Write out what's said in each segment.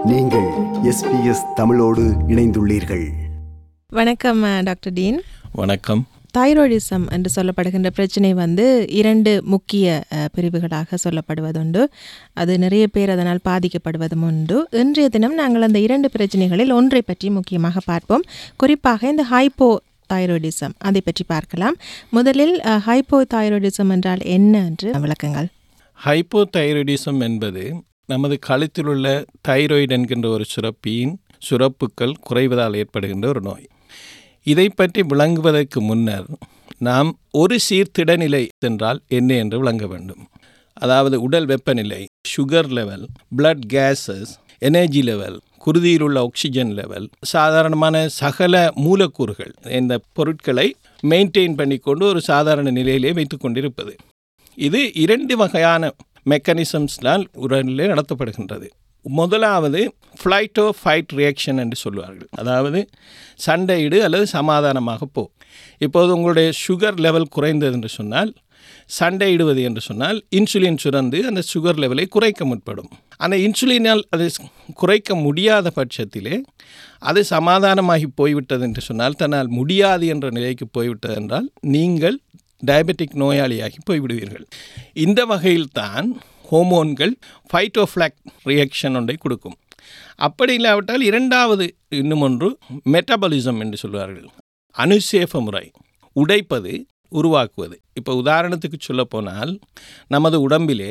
நீங்கள் எஸ்பிஎஸ் தமிழோடு இணைந்துள்ளீர்கள் வணக்கம் அஹ், டாக்டர் டீன் வணக்கம் தைராய்டிசம் என்று சொல்லப்படுகின்ற பிரச்சனை வந்து இரண்டு முக்கிய அஹ், பிரிவுகளாக சொல்லப்படுவதுண்டு அது நிறைய பேர் அதனால் பாதிக்கப்படுவதும் உண்டு இன்றைய தினம் நாங்கள் அந்த இரண்டு பிரச்சனைகளில் ஒன்றை பற்றி முக்கியமாக பார்ப்போம் குறிப்பாக இந்த ஹைப்போ தைராய்டிசம் அதை பற்றி பார்க்கலாம் முதலில் ஹைப்போ தைராய்டிசம் என்றால் என்ன என்று விளக்குங்கள் ஹைப்போதைராய்டிசம் என்பது நமது கழுத்தில் உள்ள தைராய்டு என்கின்ற ஒரு சுரப்பியின் சுரப்புக்கள் குறைவதால் ஏற்படுகின்ற ஒரு நோய் இதை பற்றி விளங்குவதற்கு முன்னர் நாம் ஒரு சீர்திடநிலை என்றால் என்ன என்று விளங்க வேண்டும் அதாவது உடல் வெப்பநிலை sugar level blood gases energy level குருதியில் உள்ள ஆக்சிஜன் லெவல் சாதாரணமான சகல மூலக்கூறுகள் இந்த பொருட்களை மெயின்டைன் பண்ணிக்கொண்டு ஒரு சாதாரண நிலையிலே வைத்துக் கொண்டிருப்பது இது இரண்டு வகையான மெக்கானிசம்ஸ்னால் உடலிலே நடத்தப்படுகின்றது முதலாவது ஃப்ளைட்டோ ஃபைட் ரியாக்ஷன் என்று சொல்வார்கள் அதாவது சண்டையிடு அல்லது சமாதானமாக போ இப்போது உங்களுடைய சுகர் லெவல் குறைந்தது என்று சொன்னால் சண்டையிடுவது என்று சொன்னால் இன்சுலின் சுரந்து அந்த சுகர் லெவலை குறைக்க முற்படும் அந்த இன்சுலினால் அதை குறைக்க முடியாத பட்சத்திலே அது சமாதானமாகி போய்விட்டது என்று சொன்னால் தன்னால் முடியாது என்ற நிலைக்கு போய்விட்டது என்றால் நீங்கள் டயபெட்டிக் நோயாளியாகி போய்விடுவீர்கள் இந்த வகையில்தான் ஹோமோன்கள் ஃபைட்டோஃப்ளாக் ரியாக்ஷன் ஒன்றை கொடுக்கும் அப்படி இல்லாவிட்டால் இரண்டாவது இன்னும் ஒன்று மெட்டபாலிசம் என்று சொல்வார்கள் அனுசேஃப முறை உடைப்பது உருவாக்குவது இப்போ உதாரணத்துக்கு சொல்லப்போனால் நமது உடம்பிலே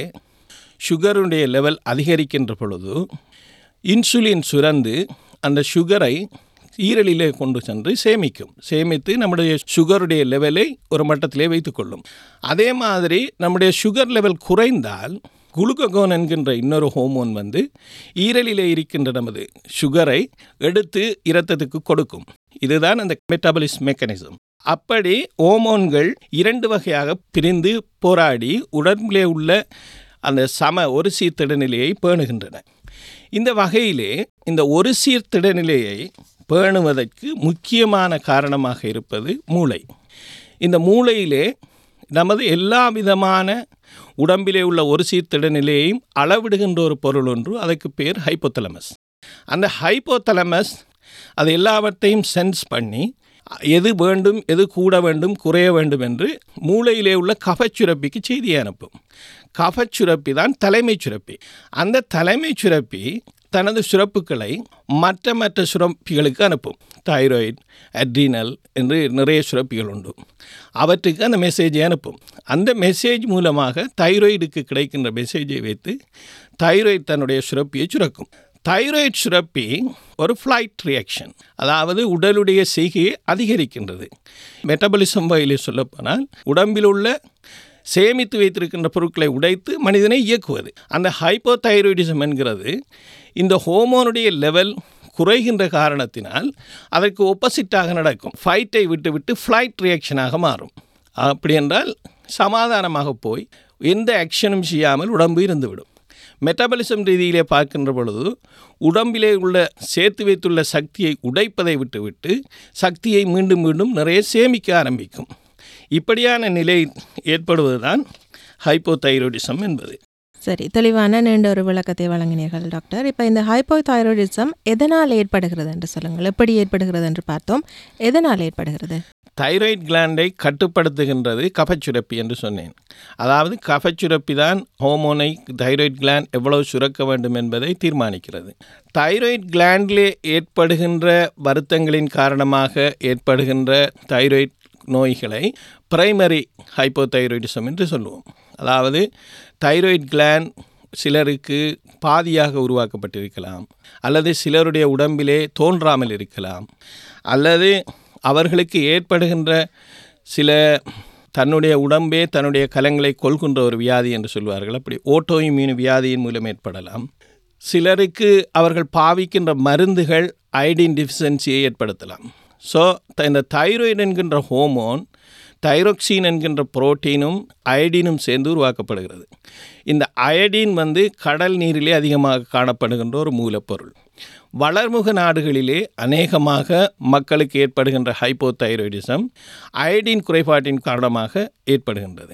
சுகருடைய லெவல் அதிகரிக்கின்ற பொழுது இன்சுலின் சுரந்து அந்த சுகரை ஈரலிலே கொண்டு சென்று சேமிக்கும் சேமித்து நம்முடைய சுகருடைய லெவலை ஒரு மட்டத்திலே வைத்துக்கொள்ளும் அதே மாதிரி நம்முடைய சுகர் லெவல் குறைந்தால் குளுக்கோகோன் என்கின்ற இன்னொரு ஹோமோன் வந்து ஈரலிலே இருக்கின்ற நமது சுகரை எடுத்து இரத்தத்துக்கு கொடுக்கும் இதுதான் அந்த மெட்டபாலிஸ் மெக்கானிசம் அப்படி ஹோமோன்கள் இரண்டு வகையாக பிரிந்து போராடி உடம்பிலே உள்ள அந்த சம ஒரு சீர்திடநிலையை பேணுகின்றன இந்த வகையிலே இந்த ஒரு சீர்திடநிலையை பேணுவதற்கு முக்கியமான காரணமாக இருப்பது மூளை இந்த மூளையிலே நமது எல்லா விதமான உடம்பிலே உள்ள ஒரு சீர்திடநிலையையும் அளவிடுகின்ற ஒரு பொருள் ஒன்று அதற்கு பேர் ஹைப்போதலமஸ் அந்த ஹைப்போதலமஸ் அது எல்லாவற்றையும் சென்ஸ் பண்ணி எது வேண்டும் எது கூட வேண்டும் குறைய வேண்டும் என்று மூளையிலே உள்ள கஃபச்சுரப்பிக்கு செய்தியை அனுப்பும் கஃபச்சுரப்பி தான் தலைமைச் சுரப்பி அந்த தலைமைச் சுரப்பி தனது சுரப்புகளை மற்ற மற்ற சுரப்பிகளுக்கு அனுப்பும் தைராய்டு அட்ரினல் என்று நிறைய சுரப்பிகள் உண்டு அவற்றுக்கு அந்த மெசேஜை அனுப்பும் அந்த மெசேஜ் மூலமாக தைராய்டுக்கு கிடைக்கின்ற மெசேஜை வைத்து தைராய்டு தன்னுடைய சுரப்பியை சுரக்கும் தைராய்டு சுரப்பி ஒரு ஃப்ளைட் ரியாக்ஷன் அதாவது உடலுடைய செய்கையை அதிகரிக்கின்றது மெட்டபாலிசம் வகையிலே சொல்லப்போனால் உடம்பில் உள்ள சேமித்து வைத்திருக்கின்ற பொருட்களை உடைத்து மனிதனை இயக்குவது அந்த ஹைப்போதைராய்டிசம் என்கிறது இந்த ஹோமோனுடைய லெவல் குறைகின்ற காரணத்தினால் அதற்கு ஒப்போசிட்டாக நடக்கும் ஃபைட்டை விட்டுவிட்டு ஃப்ளைட் ரியாக்ஷனாக மாறும் அப்படி என்றால் சமாதானமாக போய் எந்த ஆக்ஷனும் செய்யாமல் உடம்பு இருந்துவிடும் மெட்டபாலிசம் ரீதியிலே பார்க்கின்ற பொழுது உடம்பிலே உள்ள சேர்த்து வைத்துள்ள சக்தியை உடைப்பதை விட்டுவிட்டு சக்தியை மீண்டும் மீண்டும் நிறைய சேமிக்க ஆரம்பிக்கும் இப்படியான நிலை ஏற்படுவதுதான் ஹைப்போதைராய்டிசம் என்பது சரி தெளிவான நீண்ட ஒரு விளக்கத்தை வழங்கினீர்கள் டாக்டர் இப்போ இந்த ஹைப்போதைராய்டிசம் எதனால் ஏற்படுகிறது என்று சொல்லுங்கள் எப்படி ஏற்படுகிறது என்று பார்த்தோம் எதனால் ஏற்படுகிறது தைராய்டு கிளாண்டை கட்டுப்படுத்துகின்றது கஃபச்சுரப்பி என்று சொன்னேன் அதாவது கஃபச்சுரப்பி தான் ஹோமோனை தைராய்டு கிளாண்ட் எவ்வளவு சுரக்க வேண்டும் என்பதை தீர்மானிக்கிறது தைராய்டு கிளாண்டிலே ஏற்படுகின்ற வருத்தங்களின் காரணமாக ஏற்படுகின்ற தைராய்டு நோய்களை பிரைமரி ஹைப்போதைராய்டிசம் என்று சொல்லுவோம் அதாவது தைராய்டு கிளாண்ட் சிலருக்கு பாதியாக உருவாக்கப்பட்டிருக்கலாம் அல்லது சிலருடைய உடம்பிலே தோன்றாமல் இருக்கலாம் அல்லது அவர்களுக்கு ஏற்படுகின்ற சில தன்னுடைய உடம்பே தன்னுடைய கலங்களை கொள்கின்ற ஒரு வியாதி என்று சொல்வார்கள் அப்படி ஓட்டோ இம்யூன் வியாதியின் மூலம் ஏற்படலாம் சிலருக்கு அவர்கள் பாவிக்கின்ற மருந்துகள் ஐடின் டிஃபிஷியன்சியை ஏற்படுத்தலாம் ஸோ இந்த தைராய்டு என்கின்ற ஹோமோன் தைரோக்சின் என்கின்ற புரோட்டீனும் அயடினும் சேர்ந்து உருவாக்கப்படுகிறது இந்த அயடின் வந்து கடல் நீரிலே அதிகமாக காணப்படுகின்ற ஒரு மூலப்பொருள் வளர்முக நாடுகளிலே அநேகமாக மக்களுக்கு ஏற்படுகின்ற ஹைப்போதைராய்டிசம் அயடின் குறைபாட்டின் காரணமாக ஏற்படுகின்றது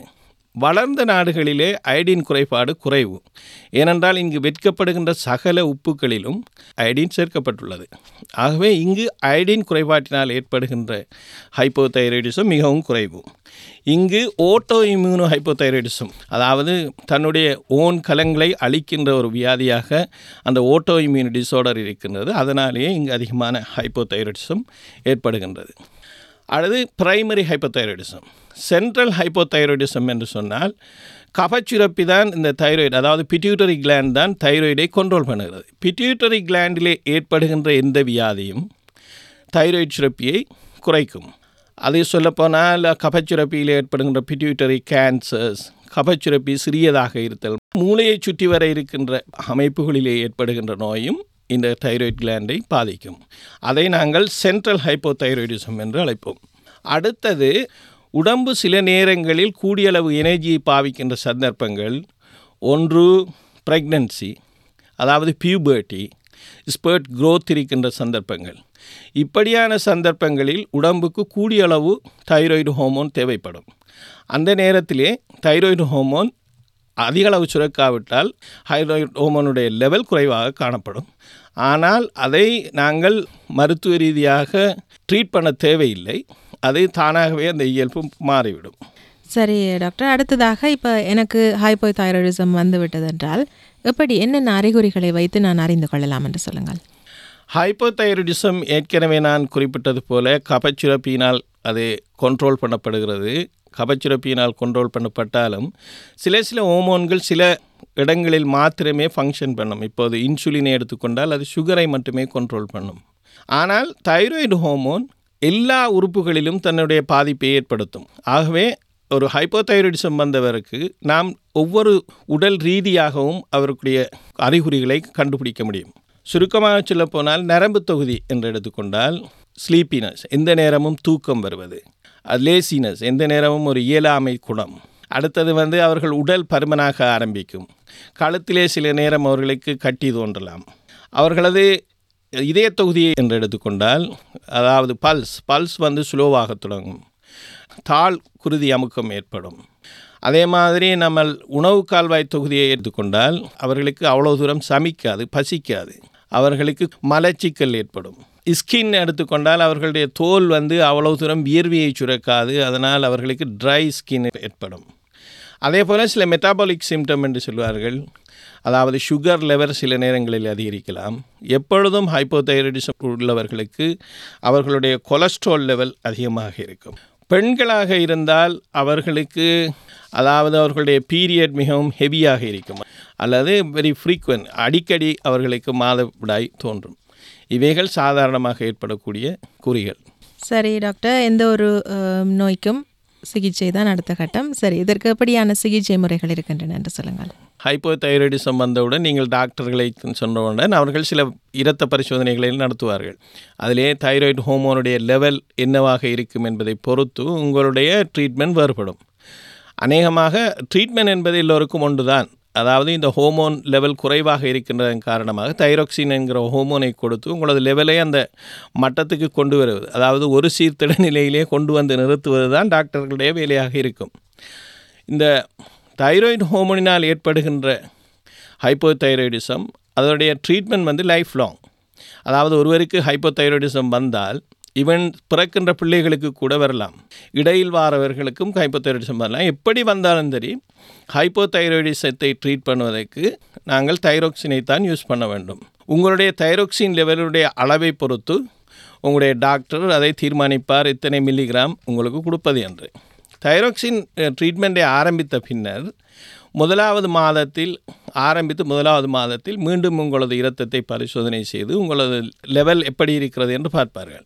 வளர்ந்த நாடுகளிலே அயடின் குறைபாடு குறைவு ஏனென்றால் இங்கு விற்கப்படுகின்ற சகல உப்புகளிலும் அயடின் சேர்க்கப்பட்டுள்ளது ஆகவே இங்கு அயடின் குறைபாட்டினால் ஏற்படுகின்ற ஹைப்போதைராய்டிசம் மிகவும் குறைவு இங்கு ஓட்டோ இம்யூனோ ஹைப்போதைராய்டிசம் அதாவது தன்னுடைய ஓன் கலங்களை அழிக்கின்ற ஒரு வியாதியாக அந்த ஓட்டோ இம்யூன் டிஸார்டர் இருக்கின்றது அதனாலேயே இங்கு அதிகமான ஹைப்போதைராய்டிசம் ஏற்படுகின்றது அடுத்து பிரைமரி ஹைப்போதைராய்டிசம் சென்ட்ரல் ஹைப்போதைராய்டிசம் என்று சொன்னால் கபச்சுரப்பி தான் இந்த தைராய்டு அதாவது பிட்யூட்டரி கிளாண்ட் தான் தைராய்டை கண்ட்ரோல் பண்ணுகிறது பிட்யூட்டரி கிளாண்டிலே ஏற்படுகின்ற எந்த வியாதியும் தைராய்டு சுரப்பியை குறைக்கும் அதை சொல்லப்போனால் கபச்சுரப்பியில் ஏற்படுகின்ற பிட்யூட்டரி கேன்சர்ஸ் கபச்சுரப்பி சிறியதாக இருத்தல் மூளையை சுற்றி வர இருக்கின்ற அமைப்புகளிலே ஏற்படுகின்ற நோயும் இந்த தைராய்டு கிளாண்டை பாதிக்கும் அதை நாங்கள் சென்ட்ரல் ஹைப்போதைராய்டிசம் என்று அழைப்போம் அடுத்தது உடம்பு சில நேரங்களில் கூடியளவு எனர்ஜியை பாவிக்கின்ற சந்தர்ப்பங்கள் ஒன்று ப்ரெக்னன்சி அதாவது பியூபர்ட்டி ஸ்பர்ட் growth இருக்கின்ற சந்தர்ப்பங்கள் இப்படியான சந்தர்ப்பங்களில் உடம்புக்கு கூடிய அளவு தைராய்டு ஹோமோன் தேவைப்படும் அந்த நேரத்திலே தைராய்டு ஹோமோன் அதிக அளவு சுரக்காவிட்டால் தைராய்டு ஹோமோனுடைய லெவல் குறைவாக காணப்படும் ஆனால் அதை நாங்கள் மருத்துவ ரீதியாக ட்ரீட் பண்ண தேவையில்லை அது தானாகவே அந்த இயல்பு மாறிவிடும் சரி டாக்டர் அடுத்ததாக இப்போ எனக்கு ஹைப்போதைராய்டிசம் வந்து விட்டதென்றால் எப்படி என்னென்ன அறிகுறிகளை வைத்து நான் அறிந்து கொள்ளலாம் என்று சொல்லுங்கள் ஹைப்போதைராய்டிசம் ஏற்கனவே நான் குறிப்பிட்டது போல கபச்சுரப்பியினால் அது கண்ட்ரோல் பண்ணப்படுகிறது கபச்சுரப்பியினால் கண்ட்ரோல் பண்ணப்பட்டாலும் சில சில ஹோமோன்கள் சில இடங்களில் மாத்திரமே ஃபங்க்ஷன் பண்ணும் இப்போது இன்சுலினை எடுத்துக்கொண்டால் அது சுகரை மட்டுமே கண்ட்ரோல் பண்ணும் ஆனால் தைராய்டு ஹோமோன் எல்லா உறுப்புகளிலும் தன்னுடைய பாதிப்பை ஏற்படுத்தும் ஆகவே ஒரு ஹைப்போதைராய்டிசம் வந்தவருக்கு நாம் ஒவ்வொரு உடல் ரீதியாகவும் அவருடைய அறிகுறிகளை கண்டுபிடிக்க முடியும் சுருக்கமாக சொல்லப்போனால் நரம்பு தொகுதி என்று எடுத்துக்கொண்டால் ஸ்லீப்பினஸ் எந்த நேரமும் தூக்கம் வருவது லேசினஸ் எந்த நேரமும் ஒரு இயலாமை குணம் அடுத்தது வந்து அவர்கள் உடல் பருமனாக ஆரம்பிக்கும் கழுத்திலே சில நேரம் அவர்களுக்கு கட்டி தோன்றலாம் அவர்களது இதய தொகுதியை என்று எடுத்துக்கொண்டால் அதாவது பல்ஸ் பல்ஸ் வந்து ஸ்லோவாக தொடங்கும் தாள் குருதி அமுக்கம் ஏற்படும் அதே மாதிரி நம்ம உணவு கால்வாய் தொகுதியை எடுத்துக்கொண்டால் அவர்களுக்கு அவ்வளோ தூரம் சமிக்காது பசிக்காது அவர்களுக்கு மலச்சிக்கல் ஏற்படும் ஸ்கின் எடுத்துக்கொண்டால் அவர்களுடைய தோல் வந்து அவ்வளவு தூரம் வியர்வியை சுரக்காது அதனால் அவர்களுக்கு ட்ரை ஸ்கின் ஏற்படும் அதே போல் சில மெட்டாபாலிக் சிம்டம் என்று சொல்வார்கள் அதாவது சுகர் லெவல் சில நேரங்களில் அதிகரிக்கலாம் எப்பொழுதும் ஹைப்போதைராய்டிசம் உள்ளவர்களுக்கு அவர்களுடைய கொலஸ்ட்ரால் லெவல் அதிகமாக இருக்கும் பெண்களாக இருந்தால் அவர்களுக்கு அதாவது அவர்களுடைய பீரியட் மிகவும் ஹெவியாக இருக்கும் அல்லது வெரி ஃப்ரீக்வெண்ட் அடிக்கடி அவர்களுக்கு மாதவிடாய் தோன்றும் இவைகள் சாதாரணமாக ஏற்படக்கூடிய குறிகள் சரி டாக்டர் எந்த ஒரு அஹ், நோய்க்கும் சிகிச்சை தான் அடுத்த கட்டம் சரி இதற்கு எப்படியான சிகிச்சை முறைகள் இருக்கின்றன என்று சொல்லுங்கள் ஹைப்போதைராய்டிசம் வந்தவுடன் நீங்கள் டாக்டர்களை சொன்னவுடன் அவர்கள் சில இரத்த பரிசோதனைகளை நடத்துவார்கள் அதிலே தைராய்டு ஹோமோனுடைய லெவல் என்னவாக இருக்கும் என்பதை பொறுத்து உங்களுடைய ட்ரீட்மெண்ட் வேறுபடும் அநேகமாக ட்ரீட்மெண்ட் என்பது எல்லோருக்கும் ஒன்றுதான் அதாவது இந்த ஹோமோன் லெவல் குறைவாக இருக்கின்றதன் காரணமாக தைரோக்சின் என்கிற ஹோமோனை கொடுத்து உங்களது லெவலை அந்த மட்டத்துக்கு கொண்டு வருவது அதாவது ஒரு சீர்திட நிலையிலே கொண்டு வந்து நிறுத்துவது தான் டாக்டர்களுடைய வேலையாக இருக்கும் இந்த தைராய்டு ஹோமோனினால் ஏற்படுகின்ற ஹைப்போதைராய்டிசம் அதனுடைய ட்ரீட்மெண்ட் வந்து லைஃப் லாங் அதாவது ஒருவருக்கு ஹைப்போதைராய்டிசம் வந்தால் ஈவன் பிறக்கின்ற பிள்ளைகளுக்கு கூட வரலாம் இடையில் வாரவர்களுக்கும் ஹைப்போதைராய்டிசம் வரலாம் எப்படி வந்தாலும் சரி ஹைப்போதைராய்டிசத்தை ட்ரீட் பண்ணுவதற்கு நாங்கள் தைரோக்சினை தான் யூஸ் பண்ண வேண்டும் உங்களுடைய தைரோக்சின் லெவலுடைய அளவை பொறுத்து உங்களுடைய டாக்டர் அதை தீர்மானிப்பார் இத்தனை மில்லிகிராம் உங்களுக்கு கொடுப்பது என்று தைரோக்சின் ட்ரீட்மெண்ட்டை ஆரம்பித்த பின்னர் முதலாவது மாதத்தில் ஆரம்பித்து முதலாவது மாதத்தில் மீண்டும் உங்களது இரத்தத்தை பரிசோதனை செய்து உங்களது லெவல் எப்படி இருக்கிறது என்று பார்ப்பார்கள்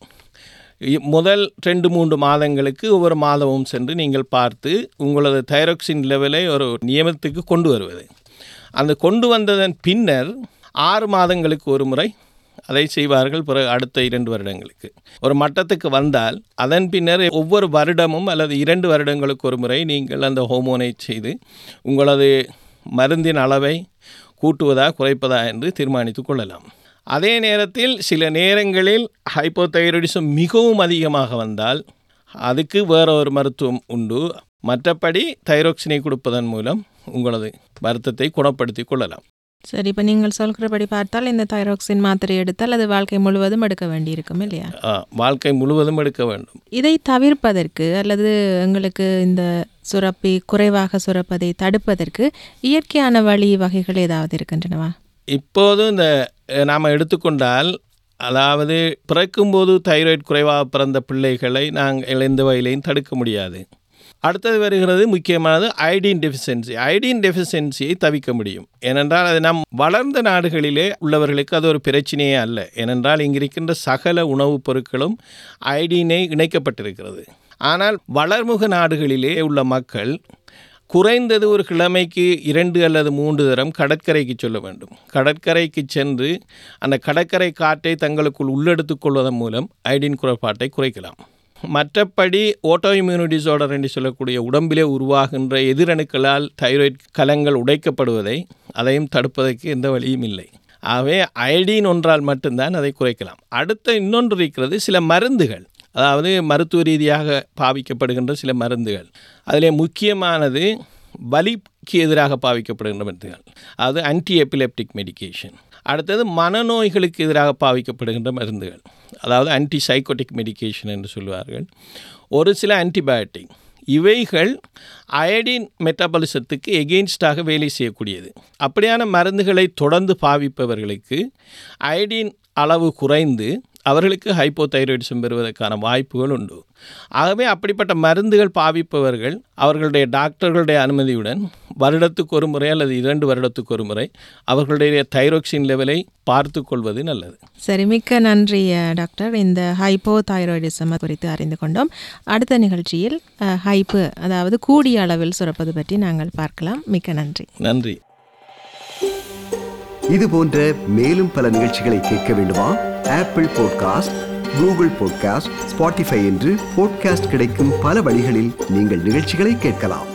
இ- முதல் ரெண்டு மூன்று மாதங்களுக்கு ஒவ்வொரு மாதமும் சென்று நீங்கள் பார்த்து உங்களது தைரோக்சின் லெவலை ஒரு நியமத்துக்கு கொண்டு வருவது அந்த கொண்டு வந்ததன் பின்னர் ஆறு மாதங்களுக்கு ஒரு முறை அதை செய்வார்கள் பிறகு அடுத்த இரண்டு வருடங்களுக்கு ஒரு மட்டத்துக்கு வந்தால் அதன் பின்னர் ஒவ்வொரு வருடமும் அல்லது இரண்டு வருடங்களுக்கு ஒரு முறை நீங்கள் அந்த ஹோமோனை செய்து உங்களது மருந்தின் அளவை கூட்டுவதா குறைப்பதா என்று தீர்மானித்து கொள்ளலாம் அதே நேரத்தில் சில நேரங்களில் ஹைப்போதைராய்டிசம் மிகவும் அதிகமாக வந்தால் அதுக்கு வேற ஒரு மருத்துவம் உண்டு மற்றபடி தைரோக்சினை கொடுப்பதன் மூலம் உங்களது வருத்தத்தை குணப்படுத்தி கொள்ளலாம் சரி இப்போ நீங்கள் சொல்கிறபடி பார்த்தால் இந்த தைராக்சின் மாத்திரை எடுத்தால் அது வாழ்க்கை முழுவதும் எடுக்க வேண்டியிருக்கும் இல்லையா ஆ, வாழ்க்கை முழுவதும் எடுக்க வேண்டும் இதை தவிர்ப்பதற்கு அல்லது எங்களுக்கு இந்த சுரப்பி குறைவாக சுரப்பதை தடுப்பதற்கு இயற்கையான வழி வகைகள் ஏதாவது இருக்கின்றனவா இப்போது இந்த அஹ், நாம் எடுத்துக்கொண்டால் அதாவது பிறக்கும்போது தைராய்டு குறைவாக பிறந்த பிள்ளைகளை நாங்கள் எந்த வகையிலையும் தடுக்க முடியாது அடுத்தது வருகிறது முக்கியமானது ஐடின் டெஃபிஷியன்சி ஐடின் டெஃபிஷியன்சியை தவிர்க்க முடியும் ஏனென்றால் அது நம் வளர்ந்த நாடுகளிலே உள்ளவர்களுக்கு அது ஒரு பிரச்சனையே அல்ல ஏனென்றால் இங்கு இருக்கின்ற சகல உணவுப் பொருட்களும் ஐடினை இணைக்கப்பட்டிருக்கிறது ஆனால் வளர்முக நாடுகளிலே உள்ள மக்கள் குறைந்தது ஒரு கிழமைக்கு இரண்டு அல்லது மூன்று தரம் கடற்கரைக்கு சொல்ல வேண்டும் கடற்கரைக்கு சென்று அந்த கடற்கரை காற்றை தங்களுக்குள் உள்ளெடுத்துக் கொள்வதன் மூலம் ஐடின் குறைபாட்டை குறைக்கலாம் மற்றபடி ஓட்டோ இம்யூனி டிசார்டர் என்று சொல்லக்கூடிய உடம்பிலே உருவாகின்ற எதிரணுக்களால் தைராய்டு கலங்கள் உடைக்கப்படுவதை அதையும் தடுப்பதற்கு எந்த வழியும் இல்லை ஆகவே அயடின் ஒன்றால் மட்டும்தான் அதை குறைக்கலாம் அடுத்த இன்னொன்று இருக்கிறது சில மருந்துகள் அதாவது மருத்துவ ரீதியாக பாவிக்கப்படுகின்ற சில மருந்துகள் அதிலே முக்கியமானது வலிக்கு எதிராக பாவிக்கப்படுகின்ற மருந்துகள் அது ஆன்டி எபிலெப்டிக் மெடிகேஷன் அடுத்தது மனநோய்களுக்கு எதிராக பாவிக்கப்படுகின்ற மருந்துகள் அதாவது ஆன்டி சைக்கோட்டிக் மெடிகேஷன் என்று சொல்வார்கள் ஒரு சில ஆன்டிபயோட்டிக் இவைகள் அயடின் மெட்டபாலிசத்துக்கு எகெயின்ஸ்டாக வேலை செய்யக்கூடியது அப்படியான மருந்துகளை தொடர்ந்து பாவிப்பவர்களுக்கு அயடின் அளவு குறைந்து அவர்களுக்கு ஹைப்போதைராய்டிசம் பெறுவதற்கான வாய்ப்புகள் உண்டு ஆகவே அப்படிப்பட்ட மருந்துகள் பாவிப்பவர்கள் அவர்களுடைய டாக்டர்களுடைய அனுமதியுடன் வருடத்துக்கு ஒரு முறை அல்லது இரண்டு வருடத்துக்கு ஒரு முறை அவர்களுடைய தைரோக்சின் லெவலை பார்த்து கொள்வது நல்லது சரி மிக்க நன்றி அஹ், டாக்டர் இந்த ஹைப்போ தைராய்டிசம் குறித்து அறிந்து கொண்டோம் அடுத்த நிகழ்ச்சியில் அஹ், ஹைப்பு அதாவது கூடிய அளவில் சுரப்பது பற்றி நாங்கள் பார்க்கலாம் மிக்க நன்றி நன்றி இது போன்ற மேலும் பல நிகழ்ச்சிகளை கேட்க வேண்டுமா Apple podcast Google podcast Spotify என்று பாட்காஸ்ட் கிடைக்கும் பல வழிகளில் நீங்கள் நிகழ்ச்சிகளை கேட்கலாம்